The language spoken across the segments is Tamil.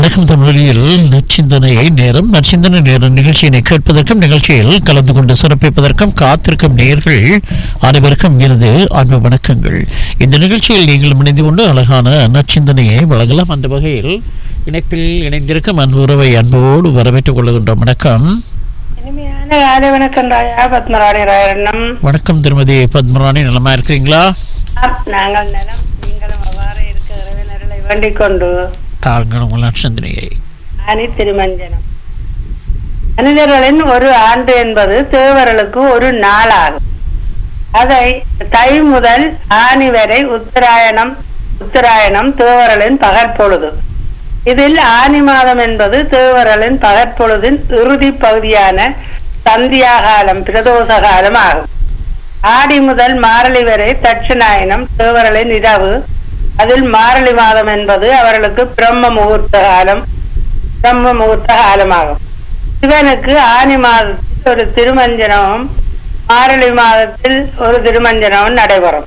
வணக்கம் தமிழில் நற்சிந்தனையை நேரம் நற்சிந்தனை நேரம் நிகழ்ச்சியினை கேட்பதற்கும் நிகழ்ச்சியில் கலந்து கொண்டு சிறப்பிப்பதற்கும் காத்திருக்கும் நேர்கள் அனைவருக்கும் எனது அன்பு வணக்கங்கள் இந்த நிகழ்ச்சியில் நீங்கள் இணைந்து கொண்டு அழகான நற்சிந்தனையை வழங்கலாம் அந்த வகையில் இணைப்பில் இணைந்திருக்கும் அன்பு உறவை அன்போடு வரவேற்றுக் கொள்கின்றோம் வணக்கம் இனிமையான காலை வணக்கம் ராயா பத்மராணி ராயண்ணம் வணக்கம் திருமதி பத்மராணி நலமா இருக்கிறீங்களா நாங்கள் நலம் நீங்களும் அவ்வாறு இருக்க இறைவனர்களை வேண்டிக் கொண்டு தாங்கள் உங்கள் நற்சிந்தனையை அணி திருமஞ்சனம் மனிதர்களின் ஒரு ஆண்டு என்பது தேவர்களுக்கு ஒரு நாளாகும் அதை தை முதல் ஆனி வரை உத்தராயணம் உத்தராயணம் தேவர்களின் பகற்பொழுது இதில் ஆனி மாதம் என்பது தேவர்களின் பகற்பொழுதின் இறுதி பகுதியான சந்தியா காலம் பிரதோஷ காலம் ஆகும் ஆடி முதல் மாரளி வரை தட்சிணாயனம் தேவர்களின் இரவு அதில் மாரளி மாதம் என்பது அவர்களுக்கு பிரம்ம முகூர்த்த காலம் பிரம்ம முகூர்த்த காலமாகும் சிவனுக்கு ஆனி மாதத்தில் ஒரு திருமஞ்சனமும் மாரளி மாதத்தில் ஒரு திருமஞ்சனமும் நடைபெறும்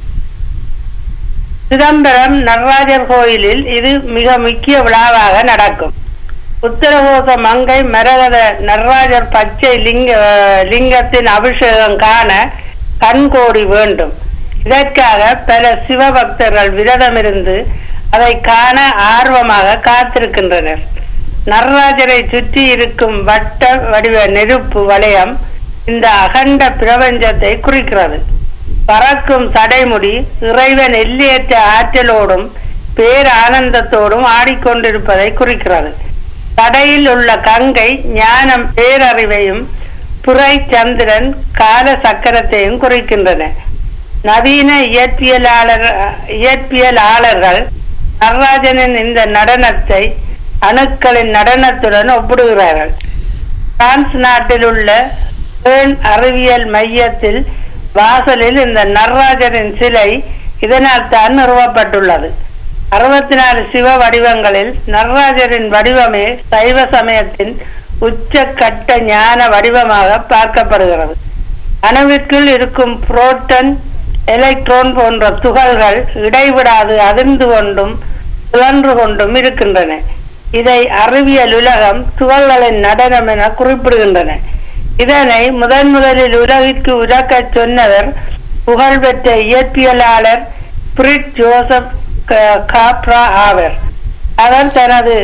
சிதம்பரம் நடராஜர் கோயிலில் இது மிக முக்கிய விழாவாக நடக்கும் உத்தரகோச மங்கை மரகத நடராஜர் பச்சை லிங்க லிங்கத்தின் அபிஷேகம் காண கண்கோடி வேண்டும் இதற்காக பல சிவபக்தர்கள் விரதமிருந்து அதை காண ஆர்வமாக காத்திருக்கின்றனர் நடராஜரை சுற்றி இருக்கும் வட்ட வடிவ நெருப்பு வளையம் இந்த அகண்ட பிரபஞ்சத்தை குறிக்கிறது பறக்கும் சடைமுடி இறைவன் எல்லையற்ற ஆற்றலோடும் பேர் ஆனந்தத்தோடும் ஆடிக்கொண்டிருப்பதை குறிக்கிறது தடையில் உள்ள கங்கை ஞானம் பேரறிவையும் புரை சந்திரன் கால சக்கரத்தையும் குறிக்கின்றன நவீன இயற்பியலாளர் இயற்பியலாளர்கள் நடராஜனின் இந்த நடனத்தை அணுக்களின் நடனத்துடன் ஒப்பிடுகிறார்கள் பிரான்ஸ் நாட்டில் உள்ள பேர்ன் அறிவியல் மையத்தில் வாசலில் இந்த நடராஜரின் சிலை இதனால் தான் நிறுவப்பட்டுள்ளது அறுபத்தி நாலு சிவ வடிவங்களில் நடராஜரின் வடிவமே சைவ சமயத்தின் உச்சக்கட்ட ஞான வடிவமாக பார்க்கப்படுகிறது அணுவிற்குள் இருக்கும் புரோட்டன் எலக்ட்ரான் போன்ற துகள்கள் இடைவிடாது அதிர்ந்து கொண்டும் சுழன்று கொண்டும் இருக்கின்றன இதை அறிவியல் உலகம் துகள்களின் நடனம் என குறிப்பிடுகின்றன இதனை முதன் முதலில் உலகிற்கு உரக்கச் சொன்னவர் புகழ்பெற்ற இயற்பியலாளர் பிரிட் ஜோசப் காப்ரா ஆவர் அவர் தனது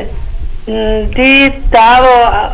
தி தாவோ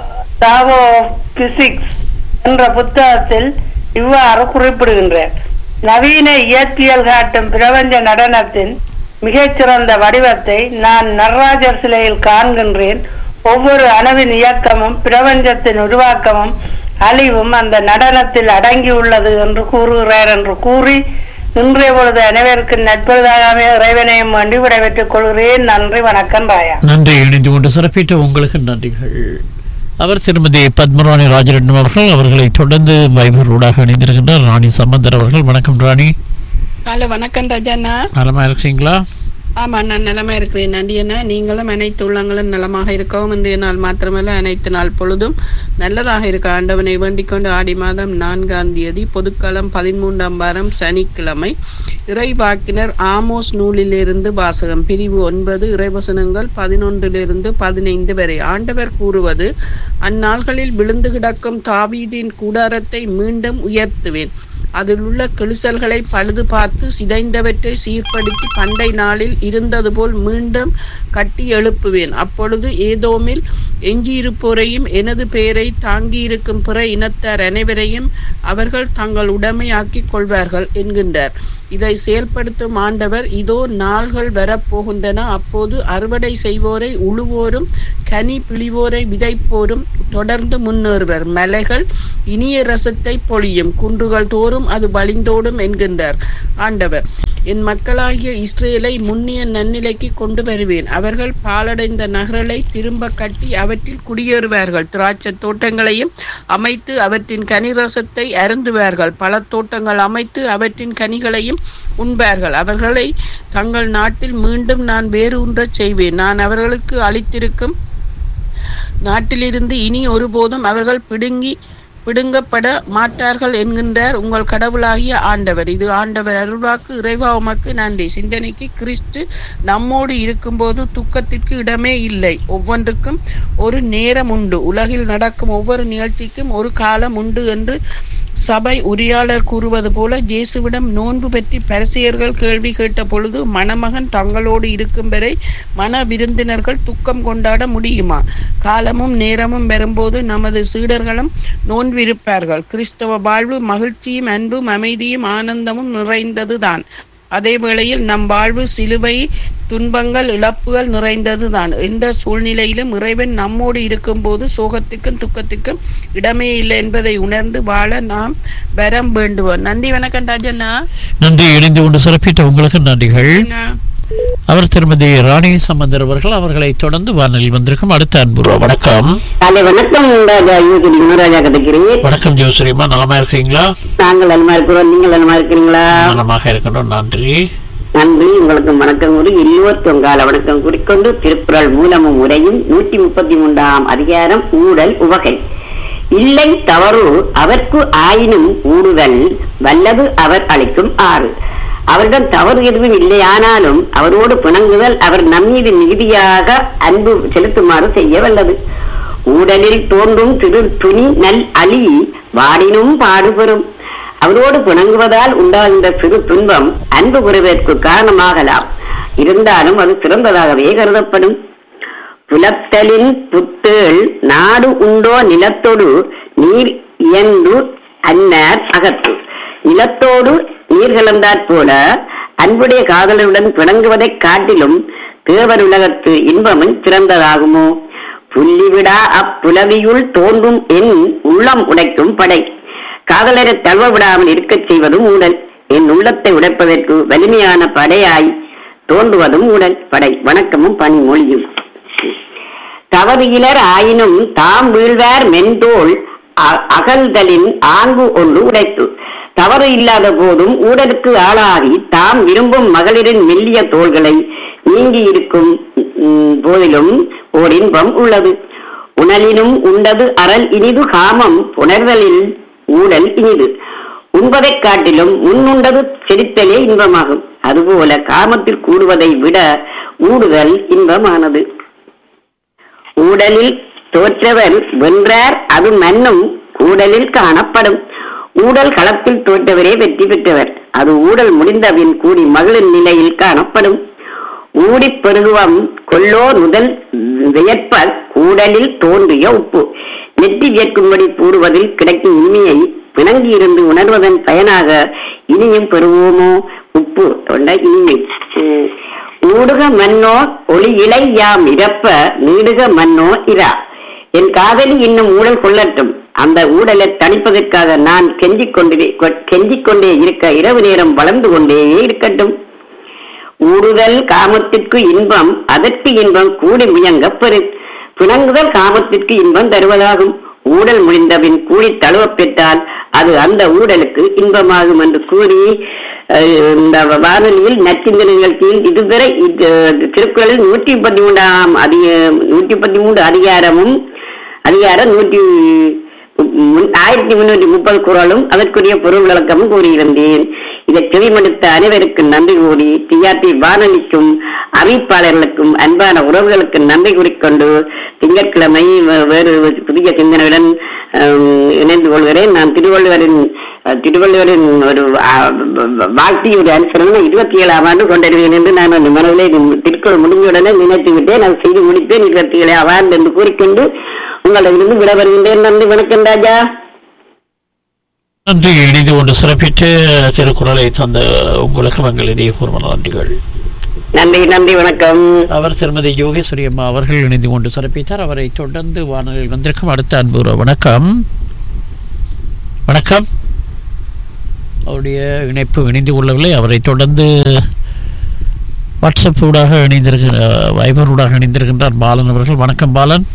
தாவோ பிசிக்ஸ் என்ற புத்தகத்தில் இவ்வாறு குறிப்பிடுகின்றார் நவீன இயற்பியல் காட்டும் பிரபஞ்ச நடனத்தின் மிகச்சிறந்த வடிவத்தை நான் நடராஜர் சிலையில் காண்கின்றேன் ஒவ்வொரு அணுவின் இயக்கமும் பிரபஞ்சத்தின் உருவாக்கமும் அழிவும் அந்த நடனத்தில் அடங்கியுள்ளது என்று கூறுகிறார் என்று கூறி இன்றைய பொழுது அனைவருக்கும் நட்பதாக இறைவனையும் வேண்டி விடைபெற்றுக் கொள்கிறேன் நன்றி வணக்கம் ராயா நன்றி இணைந்து கொண்டு சிறப்பித்த உங்களுக்கு நன்றிகள் அவர் திருமதி பத்மராணி ராஜரட்னம் அவர்கள் அவர்களை தொடர்ந்து வைபர் ஊடாக இணைந்திருக்கின்றார் ராணி சம்பந்தர் அவர்கள் வணக்கம் ராணி ஹலோ வணக்கம் ரஜாண்ணா நலமா இருக்கீங்களா ஆமா நான் நலமா இருக்கிறேன் நன்றி அண்ணா நீங்களும் அனைத்து உள்ளங்களும் நலமாக இருக்கவும் இன்றைய நாள் மாத்திரமல்ல அனைத்து நாள் பொழுதும் நல்லதாக இருக்க ஆண்டவனை வேண்டிக் கொண்டு ஆடி மாதம் நான்காம் தேதி பொதுக்காலம் பதிமூன்றாம் வாரம் சனிக்கிழமை இறைவாக்கினர் ஆமோஸ் நூலிலிருந்து வாசகம் பிரிவு ஒன்பது இறைவசனங்கள் பதினொன்றிலிருந்து பதினைந்து வரை ஆண்டவர் கூறுவது அந்நாள்களில் விழுந்து கிடக்கும் தாவீதின் கூடாரத்தை மீண்டும் உயர்த்துவேன் அதில் உள்ள கிழிசல்களை பழுது பார்த்து சிதைந்தவற்றை சீர்படுத்தி பண்டை நாளில் இருந்தது போல் மீண்டும் கட்டி எழுப்புவேன் அப்பொழுது ஏதோமில் எஞ்சியிருப்போரையும் எனது பெயரை தாங்கியிருக்கும் பிற இனத்தார் அனைவரையும் அவர்கள் தங்கள் உடைமையாக்கிக் கொள்வார்கள் என்கின்றார் இதை செயல்படுத்தும் ஆண்டவர் இதோ நாள்கள் வரப்போகின்றன அப்போது அறுவடை செய்வோரை உழுவோரும் கனி பிழிவோரை விதைப்போரும் தொடர்ந்து முன்னேறுவர் மலைகள் இனிய ரசத்தை பொழியும் குன்றுகள் தோறும் அது வழிந்தோடும் என்கின்றார் ஆண்டவர் என் மக்களாகிய இஸ்ரேலை முன்னிய நன்னிலைக்கு கொண்டு வருவேன் அவர்கள் பாலடைந்த நகரலை திரும்ப கட்டி அவற்றில் குடியேறுவார்கள் திராட்சை தோட்டங்களையும் அமைத்து அவற்றின் கனிரசத்தை அருந்துவார்கள் பழத்தோட்டங்கள் அமைத்து அவற்றின் கனிகளையும் உண்பார்கள் அவர்களை தங்கள் நாட்டில் மீண்டும் நான் வேறு ஒன்றச் செய்வேன் நான் அவர்களுக்கு அளித்திருக்கும் நாட்டிலிருந்து இனி ஒருபோதும் அவர்கள் பிடுங்கி பிடுங்கப்பட மாட்டார்கள் என்கின்றார் உங்கள் கடவுளாகிய ஆண்டவர் இது ஆண்டவர் அருள்வாக்கு இறைவா உமக்கு நன்றி சிந்தனைக்கு கிறிஸ்து நம்மோடு இருக்கும்போது துக்கத்திற்கு இடமே இல்லை ஒவ்வொன்றுக்கும் ஒரு நேரம் உண்டு உலகில் நடக்கும் ஒவ்வொரு நிகழ்ச்சிக்கும் ஒரு காலம் உண்டு என்று சபை உரியாளர் கூறுவது போல ஜேசுவிடம் நோன்பு பற்றி பரிசெயர்கள் கேள்வி கேட்ட பொழுது மணமகன் தங்களோடு இருக்கும் வரை மன விருந்தினர்கள் துக்கம் கொண்டாட முடியுமா காலமும் நேரமும் வரும்போது நமது சீடர்களும் நோன்பிருப்பார்கள் கிறிஸ்தவ வாழ்வு மகிழ்ச்சியும் அன்பும் அமைதியும் ஆனந்தமும் நிறைந்ததுதான் அதே வேளையில் நம் வாழ்வு சிலுவை துன்பங்கள் இழப்புகள் நிறைந்ததுதான் எந்த சூழ்நிலையிலும் இறைவன் நம்மோடு இருக்கும்போது சோகத்திற்கும் துக்கத்திற்கும் இடமே இல்லை என்பதை உணர்ந்து வாழ நாம் வரம் வேண்டுவோம் நன்றி வணக்கம் ராஜண்ணா நன்றி இணைந்து கொண்டு சிறப்பித்த உங்களுக்கு நன்றிகள் அவர் திருமதி ராணி சம்பந்தர் அவர்கள் அவர்களை தொடர்ந்து வானொலியில் வந்திருக்கும் அடுத்த அன்புருவா வணக்கம் காலை வணக்கம் ராஜா யூகி யுவராஜா கிடைக்கிறேன் வணக்கம் ஜோசரிமா நலமா இருக்கீங்களா நாங்கள் நலமா இருக்கிறோம் நீங்கள் நலமா இருக்கிறீங்களா நலமாக இருக்கணும் நன்றி நன்றி உங்களுக்கு வணக்கம் கூறி எல்லோருக்கும் கால வணக்கம் கூறிக்கொண்டு திருக்குறள் மூலமும் உரையும் நூற்றி முப்பத்தி மூன்றாம் அதிகாரம் ஊழல் உவகை இல்லை தவறு அவர்க்கு ஆயினும் ஊடுதல் வல்லது அவர் அளிக்கும் ஆறு அவரிடம் தவறு எதுவும் இல்லையானாலும் அவரோடு பிணங்குதல் அவர் நம்மீது மிகுதியாக அன்பு செலுத்துமாறு செய்ய வல்லது ஊடலில் தோன்றும் திரு துணி நல் அழி வாடினும் பாடுபெறும் அவரோடு பிணங்குவதால் உண்டாகின்ற சிறு துன்பம் அன்பு பெறுவதற்கு காரணமாகலாம் இருந்தாலும் அது சிறந்ததாகவே கருதப்படும் புலத்தலின் புத்தேள் நாடு உண்டோ நிலத்தொடு நீர் இயந்து அன்னார் அகத்து நிலத்தோடு நீர் கலந்தாற் போல அன்புடைய காதலருடன் பிணங்குவதைக் காட்டிலும் தேவர் உலகத்து இன்பமும் சிறந்ததாகுமோ புள்ளிவிடா அப்புலவியுள் தோன்றும் என் உள்ளம் உடைக்கும் படை காதலரை தழுவ விடாமல் இருக்கச் செய்வதும் ஊழல் என் உள்ளத்தை உடைப்பதற்கு வலிமையான படையாய் தோன்றுவதும் ஊழல் படை வணக்கமும் பனிமொழியும் தவறு இலர் ஆயினும் தாம் வீழ்வார் மென்தோள் அ- அகல்தலின் ஆங்கு ஒன்று உடைத்து தவறு இல்லாத போதும் ஊழலுக்கு ஆளாகி தாம் விரும்பும் மகளிரின் மெல்லிய தோள்களை நீங்கி இருக்கும் ம், போதிலும் ஓர் இன்பம் உள்ளது உணலினும் உண்டது அறல் இனிது காமம் புணர்தலில் ஊழல் இனிது உண்பதைக் காட்டிலும் முன்னுண்டது செரித்தலே இன்பமாகும் அதுபோல காமத்தில் கூடுவதை விட ஊடுதல் இன்பமானது ஊடலில் தோற்றவர் வென்றார் அது மன்னும் ஊடலில் காணப்படும் ஊடல் களத்தில் தோற்றவரே வெற்றி பெற்றவர் அது ஊடல் முடிந்தபின் கூடி மகளின் நிலையில் காணப்படும் ஊடிப் பெருகுவம் கொல்லோர் முதல் வியற்ப கூடலில் தோன்றிய உப்பு நெற்றி வியக்கும்படி கூறுவதில் கிடைக்கும் இனிமையை பிணங்கியிருந்து உணர்வதன் பயனாக இனியும் பெறுவோமோ உப்பு கொண்ட இனிமை உம், ஊடுக மன்னோ ஒளி இலை யாம் இறப்ப நீடுக மன்னோ இரா என் காதலி இன்னும் ஊழல் கொள்ளட்டும் அந்த ஊழலை தணிப்பதற்காக நான் கெஞ்சிக் கொண்டே கெஞ்சிக் கொண்டே இருக்க இரவு நேரம் வளர்ந்து கொண்டே இருக்கட்டும் ஊடுதல் காமத்திற்கு இன்பம் அதற்கு இன்பம் கூடி முயங்கப் பெறு பிணங்குதல் காமத்திற்கு இன்பம் தருவதாகும் ஊடல் முடிந்தபின் கூடி தழுவப் பெற்றால் அது அந்த ஊடலுக்கு இன்பமாகும் என்று கூறி அஹ், இந்த வானொலியில் நச்சிந்த நிகழ்ச்சியில் இதுவரை இது, திருக்குறளில் நூற்றி முப்பத்தி மூன்றாம் அதிக நூற்றி முப்பத்தி மூன்று அதிகாரமும் அதிகாரம் நூற்றி முன்- ஆயிரத்தி முன்னூற்றி முப்பது குரலும் அதற்குரிய பொருள் விளக்கமும் கூறியிருந்தேன் இதை செவிமடுத்த அனைவருக்கும் நன்றி கூறி டிஆர்டி வானொலிக்கும் அறிவிப்பாளர்களுக்கும் அன்பான உறவுகளுக்கு நன்றி கூறிக்கொண்டு திங்கட்கிழமை வே- வேறு புதிய சிந்தனையுடன் ஆம், இணைந்து கொள்கிறேன் நான் திருவள்ளுவரின் அஹ், திருவள்ளுவரின் ஒரு ஆ, வாழ்த்தி ஒரு அனுசரணை இருபத்தி ஏழாம் ஆண்டு கொண்டிருவேன் என்று நான் அந்த மனதிலே திருக்குறள் முடிஞ்சவுடனே நினைத்து விட்டேன் அதை செய்து முடிப்பேன் இருபத்தி ஏழாம் ஆண்டு என்று கூறிக்கொண்டு உங்களிடமிருந்து விடைபெறுகின்றேன் நன்றி வணக்கம் ராஜா நன்றி இணைந்து கொண்டு சிறப்பித்து திருக்குறளை தந்த உங்களுக்கு எங்கள் இதயபூர்வ நன்றிகள் நன்றி நன்றி வணக்கம் அவர் திருமதி யோகேஸ்வரி அம்மா அவர்கள் இணைந்து கொண்டு சிறப்பித்தார் அவரை தொடர்ந்து வானொலியில் வந்திருக்கும் அடுத்த அன்பு உறவு. வணக்கம் வணக்கம் அவருடைய இணைப்பு இணைந்து கொள்ளவில்லை அவரை தொடர்ந்து வாட்ஸ்அப் ஊடாக இணைந்திருக்கிற வைபர் ஊடாக இணைந்திருக்கின்றார் பாலன் அவர்கள் வணக்கம் பாலன்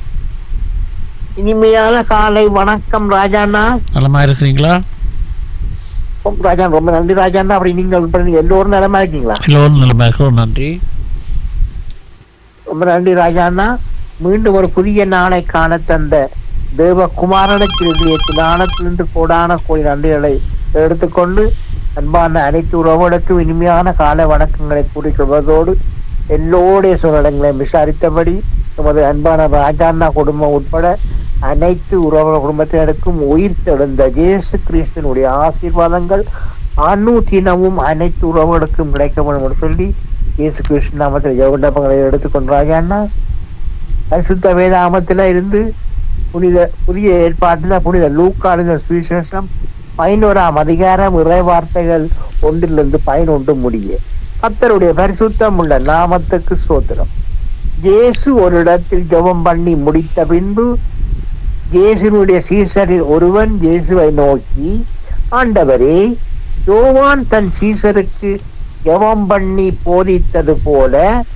இனிமையான காலை வணக்கம் ராஜாண்ணா நலமா இருக்கிறீங்களா ரொம்ப ராஜா ரொம்ப நன்றி ராஜாண்ணா அப்படி நீங்க இப்ப நீங்க எல்லோரும் நலமா இருக்கீங்களா எல்லோரும் நலமா இருக்கிறோம் நன்றி ரொம்ப நன்றி ராஜாண்ணா மீண்டும் ஒரு புதிய நாளை காண தந்த தேவகுமாரனுக்கு இதயத்தில் ஞானத்திலிருந்து கோடான கோடி நன்றிகளை எடுத்துக்கொண்டு அன்பான அனைத்து உறவுகளுக்கும் இனிமையான கால வணக்கங்களை கூறிக்கொள்வதோடு எல்லோருடைய சூழ்நிலைகளையும் விசாரித்தபடி நமது அன்பான ராஜாண்ணா குடும்பம் உட்பட அனைத்து உறவு குடும்பத்தினருக்கும் உயிர் தெழுந்த இயேசு கிறிஸ்தனுடைய ஆசீர்வாதங்கள் அனுதினமும் அனைத்து உறவுகளுக்கும் கிடைக்க வேண்டும் என்று சொல்லி இயேசு கிருஷ்ண நாமத்தில் ஜெவண்டபங்களை எடுத்துக்கொண்டு ராஜாண்ணா பரிசுத்த வேதாமத்துல இருந்து புனித புதிய ஏற்பாட்டுல புனித லூக்காளுங்க சுவிசேஷம் பதினோராம் அதிகாரம் இறை வார்த்தைகள் ஒன்றிலிருந்து பதினொன்று முடிய கத்தருடைய பரிசுத்தம் உள்ள நாமத்துக்கு சோத்திரம் இயேசு ஒரு இடத்தில் ஜெபம் பண்ணி முடித்த பின்பு இயேசுனுடைய சீசரில் ஒருவன் இயேசுவை நோக்கி ஆண்டவரே யோவான் தன் சீசருக்கு ஜெபம் பண்ணி போதித்தது போல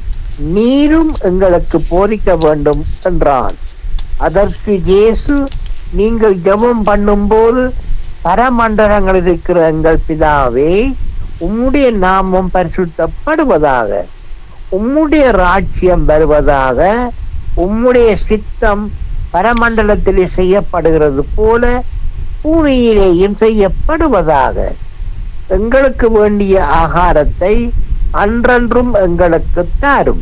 நீரும் எங்களுக்கு போதிக்க வேண்டும் என்றான் அதற்கு இயேசு நீங்கள் ஜெபம் பண்ணும்போது பரமண்டலங்கள் இருக்கிற எங்கள் பிதாவே உம்முடைய நாமம் பரிசுத்தப்படுவதாக உம்முடைய ராஜ்யம் வருவதாக உம்முடைய சித்தம் பரமண்டலத்திலே செய்யப்படுகிறது போல பூமியிலேயும் செய்யப்படுவதாக எங்களுக்கு வேண்டிய ஆகாரத்தை அன்றன்றும் எங்களுக்கு தாரும்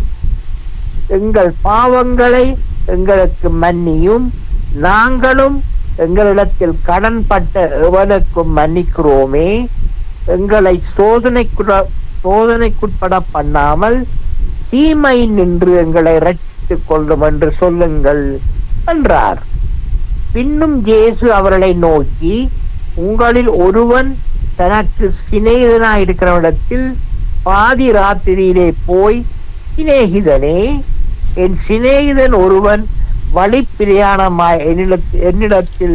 எங்கள் பாவங்களை எங்களுக்கு மன்னியும் நாங்களும் எங்களிடத்தில் கடன்பட்ட எவனுக்கும் மன்னிக்கிறோமே எங்களை சோதனைக்குட சோதனைக்குட்பட பண்ணாமல் தீமை நின்று எங்களை ரட்சித்துக் கொள்ளும் என்று சொல்லுங்கள் என்றார் பின்னும் இயேசு அவர்களை நோக்கி உங்களில் ஒருவன் தனக்கு சிநேகிதனாயிருக்கிறவனிடத்தில் பாதி ராத்திரியிலே போய் சிநேகிதனே என் சிநேகிதன் ஒருவன் வழிப்பிரயாணமாய் என்னிடத்- என்னிடத்தில்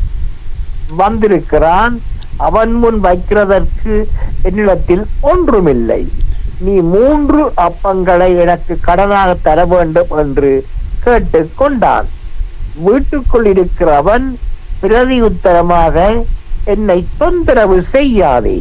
வந்திருக்கிறான் அவன் முன் வைக்கிறதற்கு என்னிடத்தில் ஒன்றுமில்லை நீ மூன்று அப்பங்களை எனக்கு கடனாக தர வேண்டும் என்று கேட்டுக் கொண்டான் வீட்டுக்குள் இருக்கிறவன் பிரதி உத்தரமாக என்னை தொந்தரவு செய்யாதே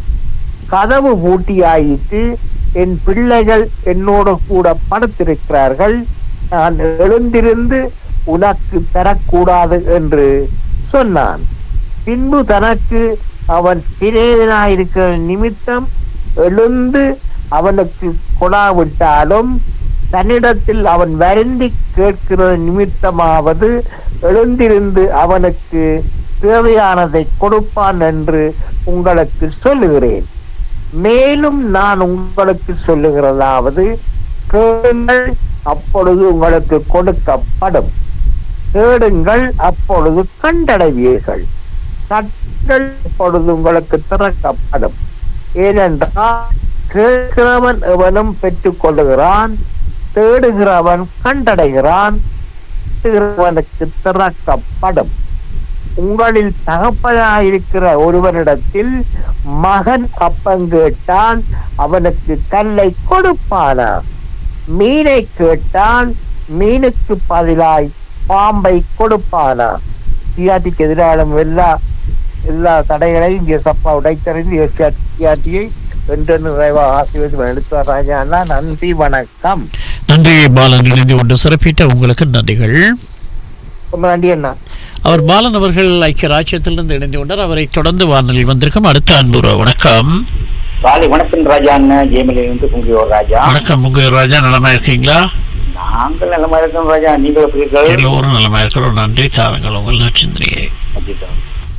கதவு பூட்டியாயிற்று என் பிள்ளைகள் என்னோடு கூட படுத்திருக்கிறார்கள் நான் எழுந்திருந்து உனக்கு தரக்கூடாது என்று சொன்னான் பின்பு தனக்கு அவன் சிறேதனாயிருக்கிற நிமித்தம் எழுந்து அவனுக்கு கொடாவிட்டாலும் தன்னிடத்தில் அவன் வருந்தி கேட்கிற நிமித்தமாவது எழுந்திருந்து அவனுக்கு தேவையானதை கொடுப்பான் என்று உங்களுக்கு சொல்லுகிறேன் மேலும் நான் உங்களுக்கு சொல்லுகிறதாவது கேளுங்கள் அப்பொழுது உங்களுக்கு கொடுக்கப்படும் தேடுங்கள் அப்பொழுது கண்டடைவீர்கள் தட்டுங்கள் அப்பொழுது உங்களுக்கு திறக்கப்படும் ஏனென்றால் கேட்கிறவன் எவனும் பெற்றுக் கொள்ளுகிறான் தேடுகிறவன் கண்டடைகிறான் தட்டுகிறவனுக்கு திறக்கப்படும் உங்களில் தகப்பனாயிருக்கிற ஒருவனிடத்தில் மகன் அப்பம் கேட்டால் அவனுக்கு கல்லை கொடுப்பானா மீனை கேட்டால் மீனுக்கு பதிலாய் பாம்பை கொடுப்பானா சியாட்டிக்கு எதிரான எல்லா எல்லா தடைகளையும் இங்கே சப்பா உடைத்தறிந்து சியாட்டியை என்று நிறைவாக ஆசீர்வதி எடுத்து ராஜாண்ணா நன்றி வணக்கம் நன்றி பாலன் இணைந்து கொண்டு சிறப்பித்த உங்களுக்கு நன்றிகள் ரொம்ப நன்றி அண்ணா அவர் பாலன் அவர்கள் ஐக்கிய ராஜ்யத்திலிருந்து இணைந்து கொண்டார் அவரை தொடர்ந்து வானொலியில் வந்திருக்கும் அடுத்த அன்புற வணக்கம் காலை வணக்கம் ராஜா அண்ணன் ஜெயமலிருந்து குங்கியோர் ராஜா வணக்கம் உங்க ராஜா நலமா இருக்கீங்களா நாங்கள் நல்லமா இருக்கோம் ராஜா நீங்கள் எப்படி இருக்கீர்கள்? எல்லோரும் நலமா இருக்கிறோம் நன்றி தாருங்கள் உங்கள் நட்சத்திரியை நன்றிதான்.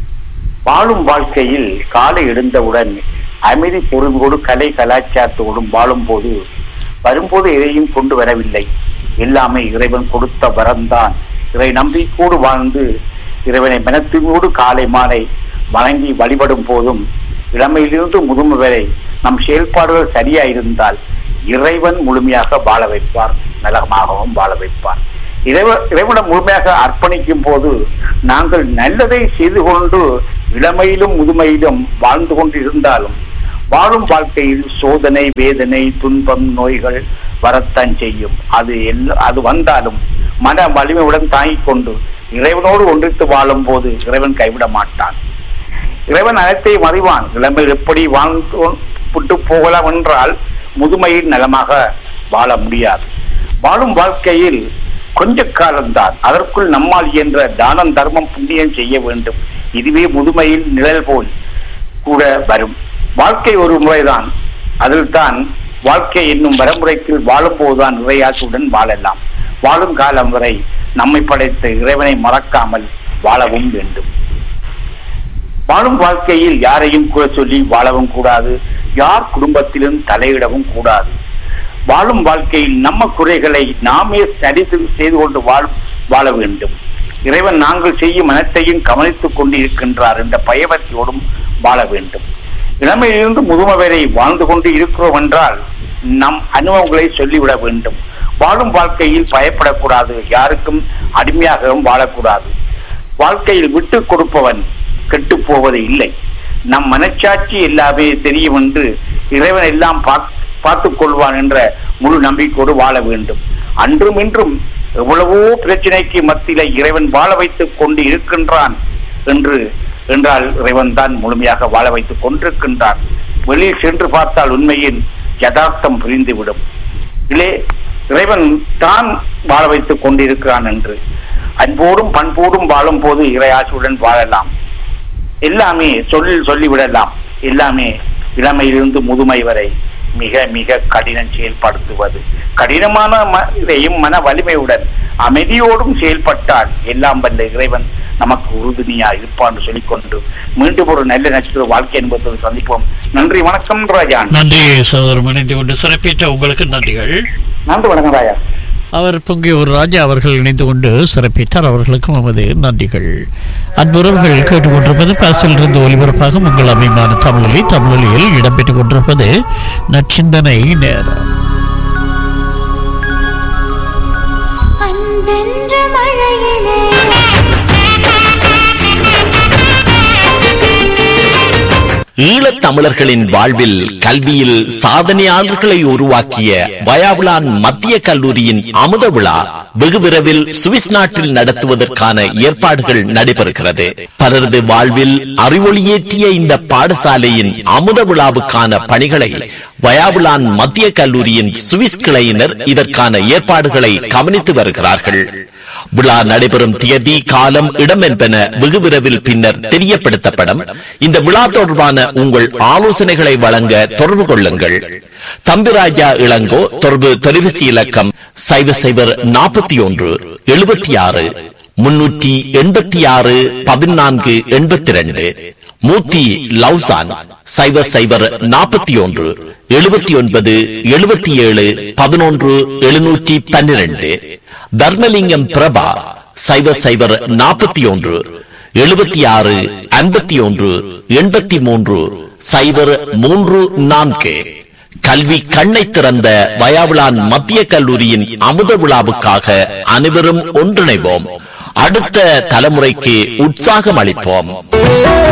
வாழும் வாழ்க்கையில் காலை எழுந்தவுடன் அமைதி பொருள்கோடு கலை கலாச்சாரத்தோடும் வாழும் போது வரும்போது எதையும் கொண்டு வரவில்லை எல்லாமே இறைவன் கொடுத்த வரம்தான் இறை நம்பிக்கையோடு வாழ்ந்து இறைவனை மனத்தோடு காலை மாலை வணங்கி வழிபடும் போதும் இளமையிலிருந்து முதுமை வரை நம் செயல்பாடுகள் சரியா இருந்தால் இறைவன் முழுமையாக வாழ வைப்பார் நலமாகவும் வாழ வைப்பார் இறைவ இறைவனம் முழுமையாக அர்ப்பணிக்கும் போது நாங்கள் நல்லதை செய்து கொண்டு இளமையிலும் முதுமையிலும் வாழ்ந்து கொண்டு இருந்தாலும் வாழும் வாழ்க்கையில் சோதனை வேதனை துன்பம் நோய்கள் வரத்தான் செய்யும் அது எல்லா அது வந்தாலும் மன வலிமையுடன் தாங்கிக் கொண்டு இறைவனோடு ஒன்றித்து வாழும் போது இறைவன் கைவிட மாட்டான் இறைவன் அனைத்தையும் அறிவான் இளமையில் எப்படி வாழ்ந்து விட்டு போகலாம் என்றால் முதுமையில் நலமாக வாழ முடியாது வாழும் வாழ்க்கையில் கொஞ்ச காலம்தான் அதற்குள் நம்மால் இயன்ற தானம் தர்மம் புண்ணியம் செய்ய வேண்டும் இதுவே முதுமையில் நிழல் போல் கூட வரும் வாழ்க்கை ஒரு முறைதான் அதில் தான் வாழ்க்கை என்னும் வரமுறைக்கு வாழும் போதுதான் இறையாசுடன் வாழலாம் வாழும் காலம் வரை நம்மை படைத்த இறைவனை மறக்காமல் வாழவும் வேண்டும் வாழும் வாழ்க்கையில் யாரையும் கூட சொல்லி வாழவும் கூடாது யார் குடும்பத்திலும் தலையிடவும் கூடாது வாழும் வாழ்க்கையில் நம்ம குறைகளை நாமே சரி செய்து கொண்டு வாழ் வாழ வேண்டும் இறைவன் நாங்கள் செய்யும் அனைத்தையும் கவனித்துக் கொண்டு இருக்கின்றார் என்ற பயபக்தியோடும் வாழ வேண்டும் இளமையிலிருந்து முதுமை வரை வாழ்ந்து கொண்டு இருக்கிறோம் என்றால் நம் அனுபவங்களை சொல்லிவிட வேண்டும் வாழும் வாழ்க்கையில் பயப்படக்கூடாது யாருக்கும் அடிமையாகவும் வாழக்கூடாது வாழ்க்கையில் விட்டு கொடுப்பவன் கெட்டு போவது இல்லை நம் மனச்சாட்சி எல்லாமே தெரியும் என்று இறைவன் எல்லாம் பார்த்துக் கொள்வான் என்ற முழு நம்பிக்கையோடு வாழ வேண்டும் அன்றும் இன்றும் எவ்வளவோ பிரச்சனைக்கு மத்தியில இறைவன் வாழ வைத்துக் கொண்டு இருக்கின்றான் என்று என்றால் இறைவன் தான் முழுமையாக வாழ வைத்துக் கொண்டிருக்கின்றான் வெளியில் சென்று பார்த்தால் உண்மையின் யதார்த்தம் புரிந்துவிடும் இலே இறைவன் தான் வாழ வைத்துக் கொண்டிருக்கிறான் என்று அன்போடும் பண்போடும் வாழும் போது இறையாசுடன் வாழலாம் எல்லாமே சொல்லில் சொல்லிவிடலாம் எல்லாமே இளமையிலிருந்து முதுமை வரை மிக மிக கடினம் செயல்படுத்துவது கடினமான இதையும் மன வலிமையுடன் அமைதியோடும் செயல்பட்டால் எல்லாம் வல்ல இறைவன் நமக்கு உறுதுணையா இருப்பான்னு சொல்லிக்கொண்டு மீண்டும் ஒரு நல்ல நட்சத்திர வாழ்க்கை என்பதை சந்திப்போம் நன்றி வணக்கம் ராஜா நன்றி சகோதரம் இணைந்து கொண்டு சிறப்பித்த உங்களுக்கு நன்றிகள் நன்றி வணக்கம் ராஜா அவர் பொங்கியூர் ராஜா அவர்கள் இணைந்து கொண்டு சிறப்பித்தார் அவர்களுக்கும் நமது நன்றிகள் அன்புறவர்கள் கேட்டுக்கொண்டிருப்பது பாசிலிருந்து ஒலிபரப்பாக உங்கள் அபிமான தமிழொலி தமிழொலியில் இடம்பெற்றுக் கொண்டிருப்பது நச்சிந்தனை நேரம் அன்பென்ற மழையிலே ஈழத் தமிழர்களின் வாழ்வில் கல்வியில் சாதனையாளர்களை உருவாக்கிய வயாவுலான் மத்திய கல்லூரியின் அமுத விழா வெகு விரைவில் சுவிஸ் நாட்டில் நடத்துவதற்கான ஏற்பாடுகள் நடைபெறுகிறது பலரது வாழ்வில் அறிவொளியேற்றிய இந்த பாடசாலையின் அமுத விழாவுக்கான பணிகளை வயாவுலான் மத்திய கல்லூரியின் சுவிஸ் கிளையினர் இதற்கான ஏற்பாடுகளை கவனித்து வருகிறார்கள் விழா நடைபெறும் தேதி காலம் இடம் என்பன வெகு விரைவில் பின்னர் தெரியப்படுத்தப்படும் இந்த விழா தொடர்பான உங்கள் ஆலோசனைகளை வழங்க தொடர்பு கொள்ளுங்கள் தம்பிராஜா இளங்கோ தொடர்பு தொலைபேசி இலக்கம் சைவர் சைவர் நாற்பத்தி ஒன்று எழுபத்தி ஆறு முன்னூற்றி எண்பத்தி ஆறு பதினான்கு எண்பத்தி ரெண்டு மூர்த்தி லவ்சான் சைவர் சைவர் நாற்பத்தி ஒன்று எழுபத்தி ஒன்பது எழுபத்தி ஏழு பதினொன்று எழுநூற்றி பன்னிரண்டு தர்மலிங்கம் பிரபா சைவர் சைவர் நாற்பத்தி ஒன்று எழுபத்தி ஆறு ஐம்பத்தி ஒன்று எண்பத்தி மூன்று சைவர் மூன்று நான்கு கல்வி கண்ணை திறந்த வயாவிலான் மத்திய கல்லூரியின் அமுத விழாவுக்காக அனைவரும் ஒன்றிணைவோம் அடுத்த தலைமுறைக்கு உற்சாகம் அளிப்போம்